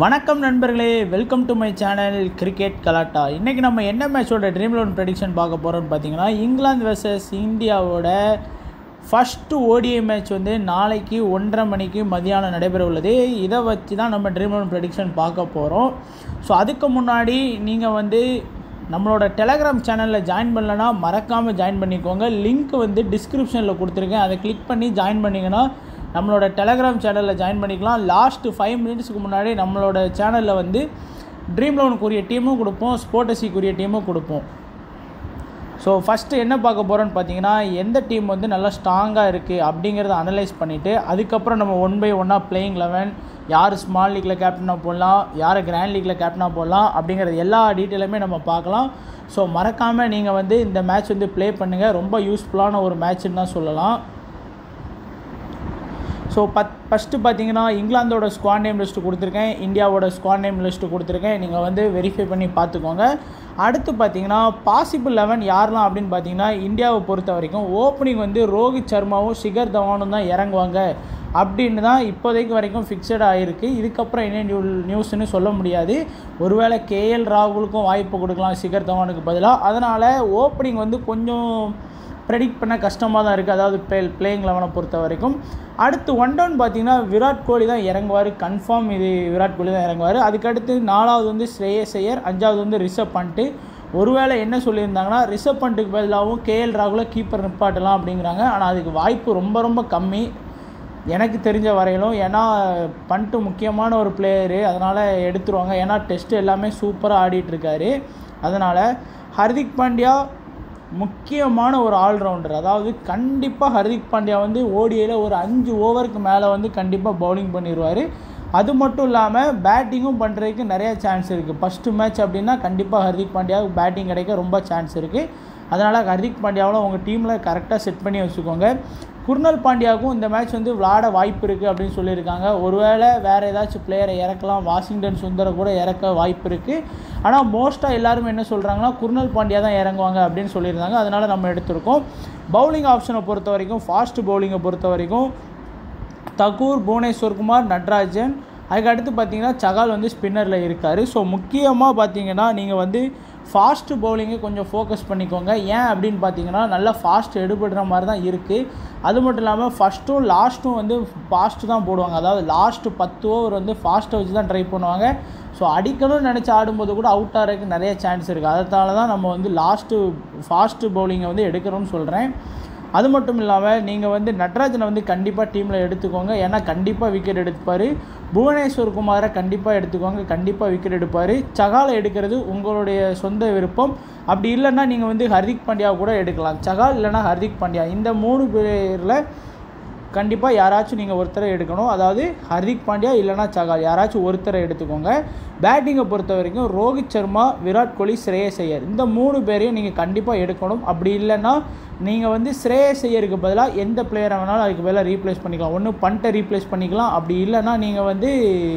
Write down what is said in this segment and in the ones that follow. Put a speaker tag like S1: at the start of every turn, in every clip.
S1: வணக்கம் நண்பர்களே welcome to my channel cricket கலாட்டா இன்றைக்கி நம்ம என்ன மேட்சோட ட்ரீம் லோன் ப்ரெடிக்ஷன் பார்க்க போகிறோம்னு பார்த்தீங்கன்னா இங்கிலாந்து வெர்சஸ் இந்தியாவோட ஃபஸ்ட்டு ஓடிஐ மேட்ச் வந்து நாளைக்கு ஒன்றரை மணிக்கு மதியானம் நடைபெற உள்ளது இதை வச்சு தான் நம்ம ட்ரீம் லோன் ப்ரெடிக்ஷன் பார்க்க போகிறோம் ஸோ அதுக்கு முன்னாடி நீங்கள் வந்து நம்மளோட டெலகிராம் சேனலில் ஜாயின் பண்ணலன்னா மறக்காமல் ஜாயின் பண்ணிக்கோங்க லிங்க் வந்து டிஸ்கிரிப்ஷனில் கொடுத்துருக்கேன் அதை கிளிக் பண்ணி ஜாயின் பண்ணிங்கன்னா நம்மளோட டெலகிராம் சேனலில் ஜாயின் பண்ணிக்கலாம் லாஸ்ட்டு ஃபைவ் மினிட்ஸ்க்கு முன்னாடி நம்மளோட சேனலில் வந்து ட்ரீம் லோனுக்குரிய டீமும் கொடுப்போம் ஸ்போர்டஸிக்குரிய டீமும் கொடுப்போம் ஸோ ஃபஸ்ட்டு என்ன பார்க்க போகிறோன்னு பார்த்தீங்கன்னா எந்த டீம் வந்து நல்லா ஸ்ட்ராங்காக இருக்குது அப்படிங்கிறத அனலைஸ் பண்ணிவிட்டு அதுக்கப்புறம் நம்ம ஒன் பை ஒன்னாக பிளேயிங் லெவன் யார் ஸ்மால் லீக்கில் கேப்டனாக போடலாம் யார் கிராண்ட் லீக்கில் கேப்டனாக போடலாம் அப்படிங்கிறது எல்லா டீட்டெயிலுமே நம்ம பார்க்கலாம் ஸோ மறக்காமல் நீங்கள் வந்து இந்த மேட்ச் வந்து ப்ளே பண்ணுங்கள் ரொம்ப யூஸ்ஃபுல்லான ஒரு மேட்ச்னு தான் சொல்லலாம் ஸோ பத் ஃபஸ்ட்டு பார்த்தீங்கன்னா இங்கிலாந்தோட ஸ்குவாட் நேம் லிஸ்ட்டு கொடுத்துருக்கேன் இந்தியாவோட ஸ்குவாட் நேம் லிஸ்ட்டு கொடுத்துருக்கேன் நீங்கள் வந்து வெரிஃபை பண்ணி பார்த்துக்கோங்க அடுத்து பார்த்தீங்கன்னா பாசிபிள் லெவன் யாரெல்லாம் அப்படின்னு பார்த்தீங்கன்னா இந்தியாவை பொறுத்த வரைக்கும் ஓப்பனிங் வந்து ரோஹித் சர்மாவும் ஷிகர் தவானும் தான் இறங்குவாங்க அப்படின்னு தான் இப்போதைக்கு வரைக்கும் ஃபிக்ஸட் ஆகிருக்கு இதுக்கப்புறம் என்ன நியூ நியூஸ்னு சொல்ல முடியாது ஒருவேளை கேஎல் ராகுலுக்கும் வாய்ப்பு கொடுக்கலாம் ஷிகர் தவானுக்கு பதிலாக அதனால் ஓப்பனிங் வந்து கொஞ்சம் ப்ரெடிக்ட் பண்ண கஷ்டமாக தான் இருக்குது அதாவது ப்ளே பிளேயிங் லெவனை பொறுத்த வரைக்கும் அடுத்து ஒன் டவுன் பார்த்தீங்கன்னா விராட் கோலி தான் இறங்குவார் கன்ஃபார்ம் இது விராட் கோலி தான் இறங்குவார் அதுக்கடுத்து நாலாவது வந்து ஸ்ரேயஸ் ஐயர் அஞ்சாவது வந்து ரிஷப் பண்ட்டு ஒருவேளை என்ன சொல்லியிருந்தாங்கன்னா ரிஷப் பண்ட்டுக்கு பதிலாகவும் கேஎல் ராகுல கீப்பர் நிப்பாட்டலாம் அப்படிங்கிறாங்க ஆனால் அதுக்கு வாய்ப்பு ரொம்ப ரொம்ப கம்மி எனக்கு தெரிஞ்ச வரையிலும் ஏன்னா பண்ட்டு முக்கியமான ஒரு பிளேயரு அதனால் எடுத்துருவாங்க ஏன்னா டெஸ்ட் எல்லாமே சூப்பராக ஆடிட்டுருக்காரு அதனால் ஹர்திக் பாண்டியா முக்கியமான ஒரு ஆல்ரவுண்டர் அதாவது கண்டிப்பாக ஹர்திக் பாண்டியா வந்து ஓடிஐயில் ஒரு அஞ்சு ஓவருக்கு மேலே வந்து கண்டிப்பாக பவுலிங் பண்ணிடுவார் அது மட்டும் இல்லாமல் பேட்டிங்கும் பண்ணுறதுக்கு நிறைய சான்ஸ் இருக்குது ஃபஸ்ட்டு மேட்ச் அப்படின்னா கண்டிப்பாக ஹர்திக் பாண்டியாவுக்கு பேட்டிங் கிடைக்க ரொம்ப சான்ஸ் இருக்குது அதனால் ஹர்திக் பாண்டியாவில் உங்கள் டீமில் கரெக்டாக செட் பண்ணி வச்சுக்கோங்க குர்னல் பாண்டியாவுக்கும் இந்த மேட்ச் வந்து விளாட வாய்ப்பு இருக்குது அப்படின்னு சொல்லியிருக்காங்க ஒருவேளை வேறு ஏதாச்சும் பிளேயரை இறக்கலாம் வாஷிங்டன் சுந்தரை கூட இறக்க வாய்ப்பு இருக்குது ஆனால் மோஸ்ட்டாக எல்லாருமே என்ன சொல்கிறாங்கன்னா குர்னல் பாண்டியா தான் இறங்குவாங்க அப்படின்னு சொல்லியிருந்தாங்க அதனால் நம்ம எடுத்திருக்கோம் பவுலிங் ஆப்ஷனை பொறுத்த வரைக்கும் ஃபாஸ்ட் பவுலிங்கை பொறுத்த வரைக்கும் தகூர் புவனேஸ்வர் குமார் நட்ராஜன் அதுக்கு அடுத்து பார்த்தீங்கன்னா சகால் வந்து ஸ்பின்னரில் இருக்கார் ஸோ முக்கியமாக பார்த்தீங்கன்னா நீங்கள் வந்து ஃபாஸ்ட்டு பவுலிங்கை கொஞ்சம் ஃபோக்கஸ் பண்ணிக்கோங்க ஏன் அப்படின்னு பார்த்தீங்கன்னா நல்லா ஃபாஸ்ட் எடுபடுற மாதிரி தான் இருக்குது அது மட்டும் இல்லாமல் ஃபஸ்ட்டும் லாஸ்ட்டும் வந்து ஃபாஸ்ட்டு தான் போடுவாங்க அதாவது லாஸ்ட்டு பத்து ஓவர் வந்து ஃபாஸ்ட்டை வச்சு தான் ட்ரை பண்ணுவாங்க ஸோ அடிக்கணும்னு நினச்சி ஆடும்போது கூட அவுட் ஆகிறதுக்கு நிறைய சான்ஸ் இருக்குது அதனால தான் நம்ம வந்து லாஸ்ட்டு ஃபாஸ்ட்டு பவுலிங்கை வந்து எடுக்கிறோம்னு சொல்கிறேன் அது மட்டும் இல்லாமல் நீங்கள் வந்து நட்ராஜனை வந்து கண்டிப்பாக டீமில் எடுத்துக்கோங்க ஏன்னா கண்டிப்பாக விக்கெட் எடுப்பார் புவனேஸ்வர் குமாரை கண்டிப்பாக எடுத்துக்கோங்க கண்டிப்பாக விக்கெட் எடுப்பார் சகாலை எடுக்கிறது உங்களுடைய சொந்த விருப்பம் அப்படி இல்லைன்னா நீங்கள் வந்து ஹர்திக் பாண்டியா கூட எடுக்கலாம் சகால் இல்லைனா ஹர்திக் பாண்டியா இந்த மூணு பேரில் கண்டிப்பாக யாராச்சும் நீங்கள் ஒருத்தரை எடுக்கணும் அதாவது ஹர்திக் பாண்டியா இல்லைனா சகால் யாராச்சும் ஒருத்தரை எடுத்துக்கோங்க பேட்டிங்கை பொறுத்த வரைக்கும் ரோஹித் சர்மா விராட் கோலி ஸ்ரேயஸ் ஐயர் இந்த மூணு பேரையும் நீங்கள் கண்டிப்பாக எடுக்கணும் அப்படி இல்லைன்னா நீங்கள் வந்து ஸ்ரேயஸ் ஐயருக்கு பதிலாக எந்த பிளேயரை வேணாலும் அதுக்கு பதிலாக ரீப்ளேஸ் பண்ணிக்கலாம் ஒன்று பண்ட்டை ரீப்ளேஸ் பண்ணிக்கலாம் அப்படி இல்லைன்னா நீங்கள் வந்து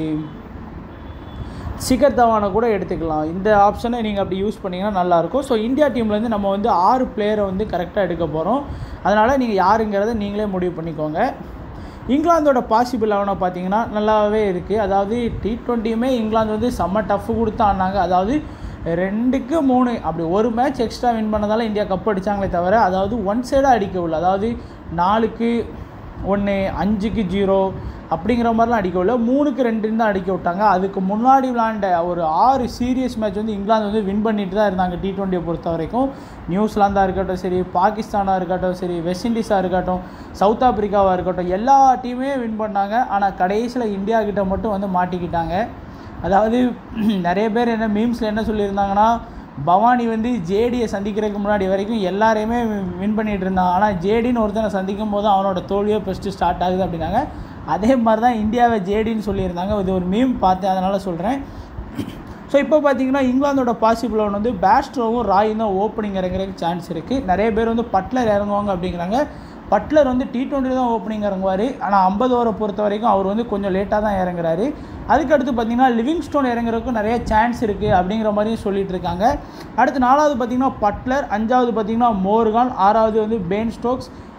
S1: சிகர் தவானை கூட எடுத்துக்கலாம் இந்த ஆப்ஷனை நீங்கள் அப்படி யூஸ் பண்ணிங்கன்னா நல்லாயிருக்கும் ஸோ இந்தியா டீம்லேருந்து நம்ம வந்து ஆறு பிளேயரை வந்து கரெக்டாக எடுக்க போகிறோம் அதனால் நீங்கள் யாருங்கிறத நீங்களே முடிவு பண்ணிக்கோங்க இங்கிலாந்தோட பாசிபிள் லெவனை பார்த்தீங்கன்னா நல்லாவே இருக்குது அதாவது டி ட்வெண்ட்டியுமே இங்கிலாந்து வந்து செம்ம டஃப் கொடுத்து ஆனாங்க அதாவது ரெண்டுக்கு மூணு அப்படி ஒரு மேட்ச் எக்ஸ்ட்ரா வின் பண்ணதால் இந்தியா கப் அடித்தாங்களே தவிர அதாவது ஒன் சைடாக அடிக்கவில்லை அதாவது நாலுக்கு ஒன்று அஞ்சுக்கு ஜீரோ அப்படிங்கிற மாதிரிலாம் அடிக்கவில்லை மூணுக்கு ரெண்டுன்னு தான் அடிக்க விட்டாங்க அதுக்கு முன்னாடி விளாண்ட ஒரு ஆறு சீரியஸ் மேட்ச் வந்து இங்கிலாந்து வந்து வின் பண்ணிட்டு தான் இருந்தாங்க டி ட்வெண்ட்டியை பொறுத்த வரைக்கும் நியூசிலாந்தாக இருக்கட்டும் சரி பாகிஸ்தானாக இருக்கட்டும் சரி வெஸ்ட் இண்டீஸாக இருக்கட்டும் சவுத் ஆப்பிரிக்காவாக இருக்கட்டும் எல்லா டீமே வின் பண்ணாங்க ஆனால் கடைசியில் இந்தியா கிட்ட மட்டும் வந்து மாட்டிக்கிட்டாங்க அதாவது நிறைய பேர் என்ன மீம்ஸில் என்ன சொல்லியிருந்தாங்கன்னா பவானி வந்து ஜேடியை சந்திக்கிறதுக்கு முன்னாடி வரைக்கும் எல்லாரையுமே வின் பண்ணிகிட்டு இருந்தான் ஆனால் ஜேடின்னு ஒருத்தனை சந்திக்கும் போது அவனோட தோல்வியோ ஃபஸ்ட்டு ஸ்டார்ட் ஆகுது அப்படின்னாங்க அதே மாதிரி தான் இந்தியாவை ஜேடின்னு சொல்லியிருந்தாங்க இது ஒரு மீம் பார்த்தேன் அதனால் சொல்கிறேன் ஸோ இப்போ பார்த்தீங்கன்னா இங்கிலாந்தோட பாசிபிள் ஒன் வந்து பேஸ்ட்ரோவும் ராயும் தான் ஓப்பனிங் இறங்குறதுக்கு சான்ஸ் இருக்குது நிறைய பேர் வந்து பட்லர் இறங்குவாங்க அப்படிங்கிறாங்க பட்லர் வந்து டி ட்வெண்ட்டி தான் ஓப்பனிங் இறங்குவார் ஆனால் ஐம்பது ஓவரை பொறுத்த வரைக்கும் அவர் வந்து கொஞ்சம் லேட்டாக தான் இறங்குறாரு அதுக்கடுத்து பார்த்தீங்கன்னா லிவிங் ஸ்டோன் இறங்குறதுக்கும் நிறைய சான்ஸ் இருக்குது அப்படிங்கிற மாதிரியும் சொல்லிட்டு இருக்காங்க அடுத்து நாலாவது பார்த்தீங்கன்னா பட்லர் அஞ்சாவது பார்த்தீங்கன்னா மோர்கான் ஆறாவது வந்து பென் ஸ்டோக்ஸ்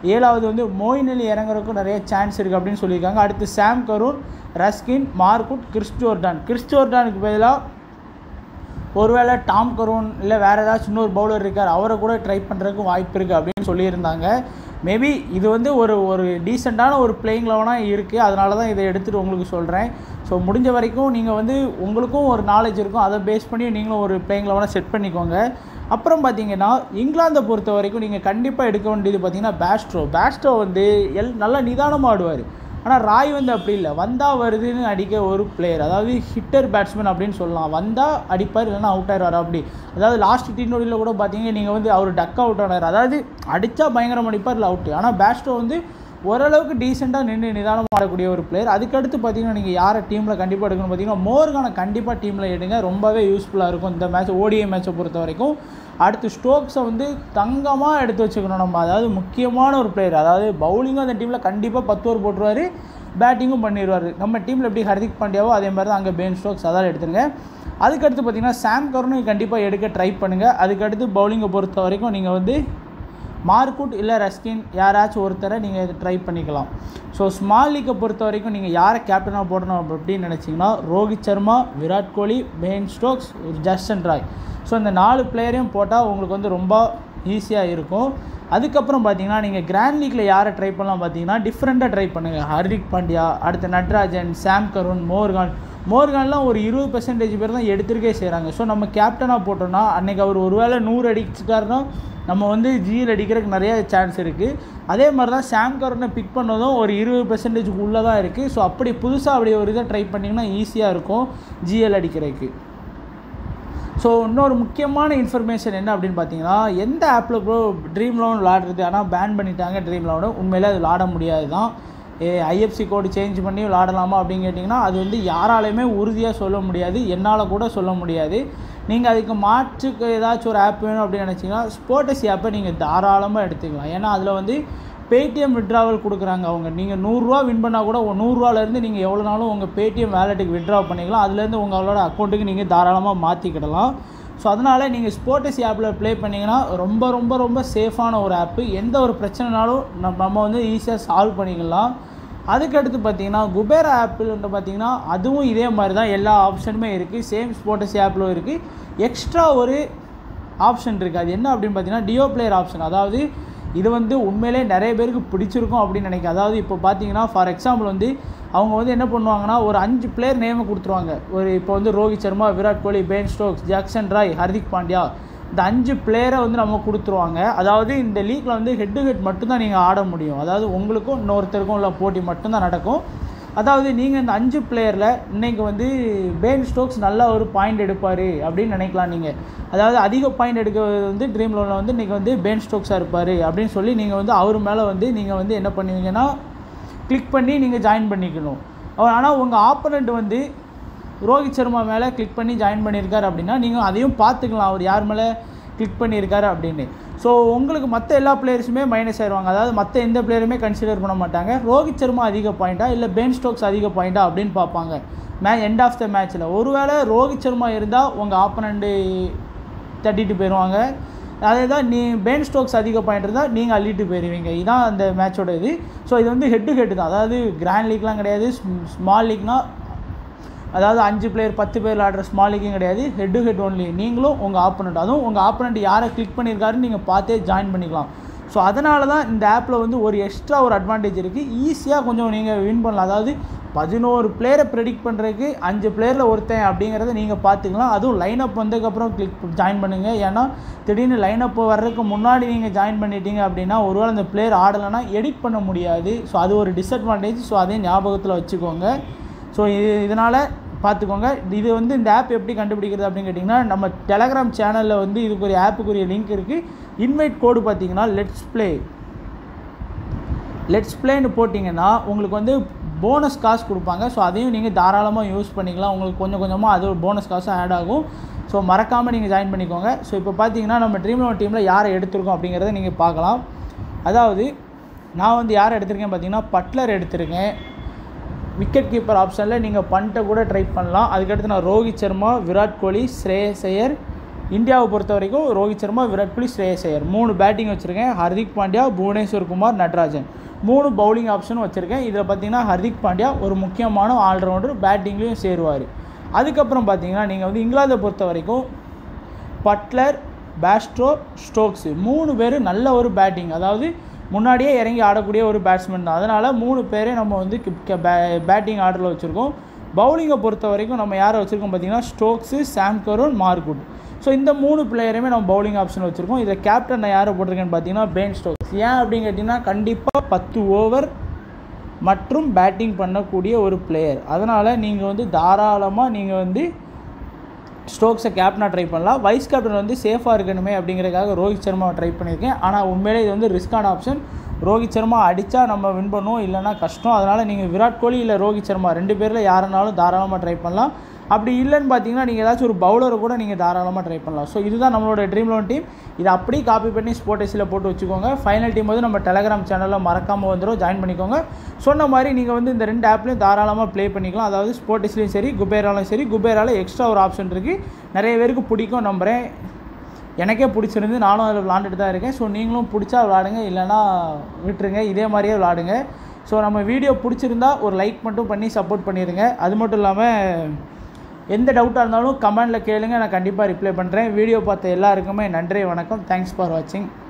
S1: ஏழாவது வந்து மோயின் அலி இறங்குறதுக்கும் நிறைய சான்ஸ் இருக்குது அப்படின்னு சொல்லியிருக்காங்க அடுத்து சாம் கரூன் ரஸ்கின் மார்க்குட் கிறிஸ் ஜோர்டான் கிறிஸ் ஜோர்டானுக்கு பதிலாக ஒருவேளை டாம் கரோன் இல்லை வேறு ஏதாச்சும் இன்னொரு பவுலர் இருக்கார் அவரை கூட ட்ரை பண்ணுறதுக்கு வாய்ப்பு இருக்குது அப்படின்னு சொல்லியிருந்தாங்க மேபி இது வந்து ஒரு ஒரு டீசெண்டான ஒரு பிளேயிங் லெவனாக இருக்குது அதனால தான் இதை எடுத்துகிட்டு உங்களுக்கு சொல்கிறேன் ஸோ முடிஞ்ச வரைக்கும் நீங்கள் வந்து உங்களுக்கும் ஒரு நாலேஜ் இருக்கும் அதை பேஸ் பண்ணி நீங்களும் ஒரு பிளேயிங் லெவனாக செட் பண்ணிக்கோங்க அப்புறம் பார்த்தீங்கன்னா இங்கிலாந்தை பொறுத்த வரைக்கும் நீங்கள் கண்டிப்பாக எடுக்க வேண்டியது பார்த்தீங்கன்னா பேஸ்ட்ரோ பேஸ்ட்ரோ வந்து எல் நல்லா நிதானமாக ஆடுவார் ஆனால் ராய் வந்து அப்படி இல்லை வந்தால் வருதுன்னு அடிக்க ஒரு பிளேயர் அதாவது ஹிட்டர் பேட்ஸ்மேன் அப்படின்னு சொல்லலாம் வந்தால் அடிப்பார் இல்லைன்னா அவுட் ஆயிடுவார் அப்படி அதாவது லாஸ்ட் டி நோடியில் கூட பார்த்தீங்க நீங்கள் வந்து அவர் டக் அவுட் ஆனார் அதாவது அடித்தா பயங்கரம் அடிப்பார் இல்லை அவுட் ஆனால் பேஸ்டோ வந்து ஓரளவுக்கு டீசெண்டாக நின்று நிதானமாக ஆடக்கூடிய ஒரு பிளேயர் அதுக்கடுத்து பார்த்தீங்கன்னா நீங்கள் யாரை டீமில் கண்டிப்பாக எடுக்கணும் பார்த்தீங்கன்னா மோர்கானை கண்டிப்பாக டீமில் எடுங்க ரொம்பவே யூஸ்ஃபுல்லாக இருக்கும் இந்த மேட்ச் ஓடிஐ மேட்சை பொறுத்த வரைக்கும் அடுத்து ஸ்டோக்ஸை வந்து தங்கமாக எடுத்து வச்சுக்கணும் நம்ம அதாவது முக்கியமான ஒரு பிளேயர் அதாவது பவுலிங்கும் அந்த டீமில் கண்டிப்பாக பத்து ஓவர் போட்டுருவார் பேட்டிங்கும் பண்ணிடுவார் நம்ம டீமில் எப்படி ஹர்திக் பாண்டியாவோ அதே மாதிரி தான் அங்கே பென் ஸ்டோக்ஸ் அதான் எடுத்துருங்க அதுக்கடுத்து பார்த்தீங்கன்னா சாம் கருணும் கண்டிப்பாக எடுக்க ட்ரை பண்ணுங்கள் அதுக்கடுத்து பவுலிங்கை பொறுத்த வரைக்கும் நீங்கள் வந்து மார்க்குட் இல்லை ரஸ்கின் யாராச்சும் ஒருத்தரை நீங்கள் இது ட்ரை பண்ணிக்கலாம் ஸோ ஸ்மால் லீக்கை பொறுத்த வரைக்கும் நீங்கள் யாரை கேப்டனாக போடணும் அப்படின்னு நினச்சிங்கன்னா Rohit Sharma Virat Kohli Ben Stokes Jason Roy so இந்த நாலு பிளேயரையும் போட்டால் உங்களுக்கு வந்து ரொம்ப ஈஸியாக இருக்கும் அதுக்கப்புறம் பார்த்தீங்கன்னா நீங்கள் கிராண்ட் லீக்கில் யாரை ட்ரை பண்ணலாம் பார்த்தீங்கன்னா டிஃப்ரெண்ட்டாக ட்ரை பண்ணுங்கள் ஹர்திக் பாண்டியா அடுத்து நட்ராஜன் சாம் கருண் மோர்கான் மோர்கான்லாம் ஒரு இருபது பெர்சன்டேஜ் பேர் தான் எடுத்துருக்கே செய்கிறாங்க ஸோ நம்ம கேப்டனாக போட்டோம்னா அன்றைக்கி அவர் ஒருவேளை நூறு அடிச்சிட்டாருன்னா நம்ம வந்து ஜிஎல் அடிக்கிறதுக்கு நிறைய சான்ஸ் இருக்குது அதே மாதிரி தான் சாம் கருனை பிக் பண்ணதும் ஒரு இருபது பெர்சன்டேஜுக்கு உள்ளே தான் இருக்குது ஸோ அப்படி புதுசாக அப்படி ஒரு இதை ட்ரை பண்ணிங்கன்னா ஈஸியாக இருக்கும் ஜிஎல் அடிக்கிறதுக்கு ஸோ இன்னொரு முக்கியமான இன்ஃபர்மேஷன் என்ன அப்படின்னு பார்த்தீங்கன்னா எந்த ஆப்பில் ப்ரோ ட்ரீம் லோன் விளாடுறது ஆனால் பேன் பண்ணிட்டாங்க ட்ரீம் லோனு உண்மையிலே அது விளாட முடியாது தான் ஏ ஐஎஃப்சி கோடு சேஞ்ச் பண்ணி விளாடலாமா அப்படின்னு கேட்டிங்கன்னா அது வந்து யாராலையுமே உறுதியாக சொல்ல முடியாது என்னால் கூட சொல்ல முடியாது நீங்கள் அதுக்கு மாற்றுக்கு ஏதாச்சும் ஒரு ஆப் வேணும் அப்படின்னு நினச்சிங்கன்னா ஸ்போர்டஸ் ஆப்பை நீங்கள் தாராளமாக எடுத்துக்கலாம் ஏன்னா அதில் வந்து பேடிஎம் விட்ராவல் கொடுக்குறாங்க அவங்க நீங்கள் நூறுரூவா வின் பண்ணால் கூட நூறுரூவாலேருந்து நீங்கள் எவ்வளோ நாளும் உங்கள் பேடிஎம் வேலெட்டுக்கு விட்ரா பண்ணிக்கலாம் அதுலேருந்து உங்களோட அக்கௌண்ட்டுக்கு நீங்கள் தாராளமாக மாற்றிக்கிடலாம் ஸோ அதனால் நீங்கள் ஸ்போர்டஸ் ஆப்பில் ப்ளே பண்ணிங்கன்னா ரொம்ப ரொம்ப ரொம்ப சேஃபான ஒரு ஆப்பு எந்த ஒரு பிரச்சனைனாலும் நம்ம நம்ம வந்து ஈஸியாக சால்வ் பண்ணிக்கலாம் அதுக்கடுத்து பார்த்தீங்கன்னா குபேரா ஆப்பிள் பார்த்தீங்கன்னா அதுவும் இதே மாதிரி தான் எல்லா ஆப்ஷனுமே இருக்குது சேம் ஸ்போர்டஸ் ஆப்பிலும் இருக்குது எக்ஸ்ட்ரா ஒரு ஆப்ஷன் இருக்குது அது என்ன அப்படின்னு பார்த்தீங்கன்னா டியோ பிளேயர் ஆப்ஷன் அதாவது இது வந்து உண்மையிலே நிறைய பேருக்கு பிடிச்சிருக்கும் அப்படின்னு நினைக்கிறேன் அதாவது இப்போ பார்த்தீங்கன்னா ஃபார் எக்ஸாம்பிள் வந்து அவங்க வந்து என்ன பண்ணுவாங்கன்னா ஒரு அஞ்சு பிளேயர் நேமை கொடுத்துருவாங்க ஒரு இப்போ வந்து Rohit Sharma Virat Kohli Ben Stokes Jason Roy Hardik Pandya இந்த அஞ்சு பிளேயரை வந்து நம்ம கொடுத்துருவாங்க அதாவது இந்த லீக்கில் வந்து ஹெட் டு ஹெட் மட்டும்தான் நீங்கள் ஆட முடியும் அதாவது உங்களுக்கும் இன்னொருத்தருக்கும் உள்ள போட்டி மட்டும்தான் நடக்கும் அதாவது நீங்கள் இந்த அஞ்சு பிளேயரில் இன்றைக்கி வந்து பேன் ஸ்டோக்ஸ் நல்ல ஒரு பாயிண்ட் எடுப்பார் அப்படின்னு நினைக்கலாம் நீங்கள் அதாவது அதிக பாயிண்ட் எடுக்கிறது வந்து ட்ரீம் லோனில் வந்து இன்றைக்கி வந்து பேன் ஸ்டோக்ஸாக இருப்பார் அப்படின்னு சொல்லி நீங்கள் வந்து அவர் மேலே வந்து நீங்கள் வந்து என்ன பண்ணுவீங்கன்னா கிளிக் பண்ணி நீங்கள் ஜாயின் பண்ணிக்கணும் அவர் ஆனால் உங்கள் ஆப்போனண்ட் வந்து ரோஹித் சர்மா மேலே கிளிக் பண்ணி ஜாயின் பண்ணியிருக்காரு அப்படின்னா நீங்கள் அதையும் பார்த்துக்கலாம் அவர் யார் மேலே கிளிக் பண்ணியிருக்காரு அப்படின்னு ஸோ உங்களுக்கு மற்ற எல்லா பிளேயர்ஸுமே மைனஸ் ஆயிடுவாங்க அதாவது மற்ற எந்த பிளேயருமே கன்சிடர் பண்ண மாட்டாங்க ரோஹித் சர்மா அதிக பாயிண்டா இல்லை பென் ஸ்டோக்ஸ் அதிக பாயிண்டா அப்படின்னு பார்ப்பாங்க மே எண்ட் ஆஃப் த மேட்ச்சில் ஒருவேளை ரோஹித் சர்மா இருந்தால் உங்கள் ஆப்பனண்ட்டு தட்டிட்டு போயிடுவாங்க அதே தான் நீ பென் ஸ்டோக்ஸ் அதிக பாயிண்ட் இருந்தால் நீங்கள் அள்ளிட்டு போயிடுவீங்க இதுதான் அந்த மேட்சோட இது ஸோ இது வந்து ஹெட் டு ஹெட் தான் அதாவது கிராண்ட் லீக்லாம் கிடையாது ஸ்மால் லீக்னா அதாவது அஞ்சு பிளேயர் பத்து பேர் ஆடுற ஸ்மால் லீக்கும் கிடையாது ஹெட் டு ஹெட் ஒன்லி நீங்களும் உங்கள் ஆப்பனண்ட் அதுவும் உங்கள் ஆப்பனண்ட் யாரை கிளிக் பண்ணியிருக்காருன்னு நீங்கள் பார்த்தே ஜாயின் பண்ணிக்கலாம் ஸோ அதனால தான் இந்த ஆப்பில் வந்து ஒரு எக்ஸ்ட்ரா ஒரு அட்வான்டேஜ் இருக்குது ஈஸியாக கொஞ்சம் நீங்கள் வின் பண்ணலாம் அதாவது பதினோரு பிளேயரை ப்ரெடிக்ட் பண்ணுறதுக்கு அஞ்சு பிளேயரில் ஒருத்தன் அப்படிங்கிறத நீங்கள் பார்த்துக்கலாம் அதுவும் லைனப் வந்ததுக்கப்புறம் கிளிக் ஜாயின் பண்ணுங்கள் ஏன்னா திடீர்னு லைனப் வர்றதுக்கு முன்னாடி நீங்கள் ஜாயின் பண்ணிட்டீங்க அப்படின்னா ஒருவேளை அந்த பிளேயர் ஆடலைன்னா எடிட் பண்ண முடியாது ஸோ அது ஒரு டிஸ்அட்வான்டேஜ் ஸோ அதையும் ஞாபகத்தில் வச்சுக்கோங்க ஸோ இது இதனால் பார்த்துக்கோங்க இது வந்து இந்த ஆப் எப்படி கண்டுபிடிக்கிறது அப்படின்னு கேட்டிங்கன்னா நம்ம டெலகிராம் சேனலில் வந்து இதுக்கு ஒரு ஆப்புக்குரிய லிங்க் இருக்குது இன்வைட் கோடு பார்த்தீங்கன்னா லெட்ஸ் ப்ளே லெட்ஸ் ப்ளேன்னு போட்டிங்கன்னா உங்களுக்கு வந்து போனஸ் காசு கொடுப்பாங்க ஸோ அதையும் நீங்கள் தாராளமாக யூஸ் பண்ணிக்கலாம் உங்களுக்கு கொஞ்சம் கொஞ்சமாக அது ஒரு போனஸ் காசும் ஆட் ஆகும் ஸோ மறக்காமல் நீங்கள் ஜாயின் பண்ணிக்கோங்க ஸோ இப்போ பார்த்தீங்கன்னா நம்ம ட்ரீம் லெவன் டீமில் யாரை எடுத்திருக்கோம் அப்படிங்கிறத நீங்கள் பார்க்கலாம் அதாவது நான் வந்து யாரை எடுத்திருக்கேன் பார்த்தீங்கன்னா பட்லர் எடுத்திருக்கேன் விக்கெட் கீப்பர் ஆப்ஷனில் நீங்கள் பண்ணிட்ட கூட ட்ரை பண்ணலாம் அதுக்கடுத்து நான் ரோஹித் சர்மா விராட் கோலி ஸ்ரேயஸ் ஐயர் இந்தியாவை பொறுத்த வரைக்கும் ரோஹித் சர்மா விராட் கோலி ஸ்ரேயஸ் ஐயர் மூணு பேட்டிங் வச்சுருக்கேன் ஹர்திக் பாண்டியா புவனேஸ்வர் குமார் நட்ராஜன் மூணு பவுலிங் ஆப்ஷனும் வச்சுருக்கேன் இதில் பார்த்தீங்கன்னா ஹர்திக் பாண்டியா ஒரு முக்கியமான ஆல்ரவுண்டர் பேட்டிங்லேயும் சேருவார் அதுக்கப்புறம் பார்த்தீங்கன்னா நீங்கள் வந்து இங்கிலாந்தை பொறுத்த வரைக்கும் பட்லர் பேஸ்ட்ரோ ஸ்டோக்ஸு மூணு பேர் நல்ல ஒரு பேட்டிங் அதாவது முன்னாடியே இறங்கி ஆடக்கூடிய ஒரு பேட்ஸ்மேன் தான் அதனால் மூணு பேரே நம்ம வந்து பேட்டிங் ஆர்டரில் வச்சுருக்கோம் பவுலிங்கை பொறுத்த வரைக்கும் நம்ம யாரை வச்சுருக்கோம் பார்த்தீங்கன்னா Stokes Sam Curran Mark Wood so இந்த மூணு பிளேயருமே நம்ம பவுலிங் ஆப்ஷன் வச்சுருக்கோம் இதில் கேப்டன் நான் யாரை போட்டிருக்கேன்னு பார்த்தீங்கன்னா பென் ஸ்டோக்ஸ் ஏன் அப்படின்னு கேட்டிங்கன்னா கண்டிப்பாக பத்து ஓவர் மற்றும் பேட்டிங் பண்ணக்கூடிய ஒரு பிளேயர் அதனால் நீங்கள் வந்து தாராளமாக நீங்கள் வந்து ஸ்டோக்ஸை கேப்டனாக ட்ரை பண்ணலாம் வைஸ் கேப்டன் வந்து சேஃபாக இருக்கணுமே அப்படிங்கிறதுக்காக ரோஹித் சர்மாவை ட்ரை பண்ணியிருக்கேன் ஆனால் உண்மையிலே இது வந்து ரிஸ்கான ஆப்ஷன் ரோஹித் சர்மா அடித்தா நம்ம வின் பண்ணுவோம் இல்லைனா கஷ்டம் அதனால் நீங்கள் விராட் கோலி இல்லை ரோஹித் சர்மா ரெண்டு பேரில் யாருனாலும் தாராளமாக ட்ரை பண்ணலாம் அப்படி இல்லைன்னு பார்த்தீங்கன்னா நீங்கள் ஏதாச்சும் ஒரு பவுலரை கூட நீங்கள் தாராளமாக ட்ரை பண்ணலாம் ஸோ இதுதான் நம்மளோட ட்ரீம் லோன் டீம் இதை அப்படியே காப்பி பண்ணி ஸ்போர்டேஸில் போட்டு வச்சுக்கோங்க ஃபைனல் டீம் வந்து நம்ம டெலகிராம் சேனலில் மறக்காமல் வந்துடும் ஜாயின் பண்ணிக்கோங்க சொன்ன மாதிரி நீங்கள் வந்து இந்த ரெண்டு ஆப்லையும் தாராளமாக ப்ளே பண்ணிக்கலாம் அதாவது ஸ்போர்டேஸ்லையும் சரி குபேராலையும் சரி குபேரால எக்ஸ்ட்ரா ஒரு ஆப்ஷன் இருக்குது நிறைய பேருக்கு பிடிக்கும் நம்புகிறேன் எனக்கே பிடிச்சிருந்து நானும் அதில் விளாண்டுட்டு தான் இருக்கேன் ஸோ நீங்களும் பிடிச்சா விளாடுங்க இல்லைனா விட்டுருங்க இதே மாதிரியே விளாடுங்க ஸோ நம்ம வீடியோ பிடிச்சிருந்தா ஒரு லைக் மட்டும் பண்ணி சப்போர்ட் பண்ணிடுங்க அது மட்டும் இல்லாமல் எந்த டவுட்டாக இருந்தாலும் கமெண்டில் கேளுங்க நான் கண்டிப்பாக ரிப்ளை பண்ணுறேன் வீடியோ பார்த்த எல்லாருக்குமே நன்றி வணக்கம் தேங்க்ஸ் ஃபார் வாட்சிங்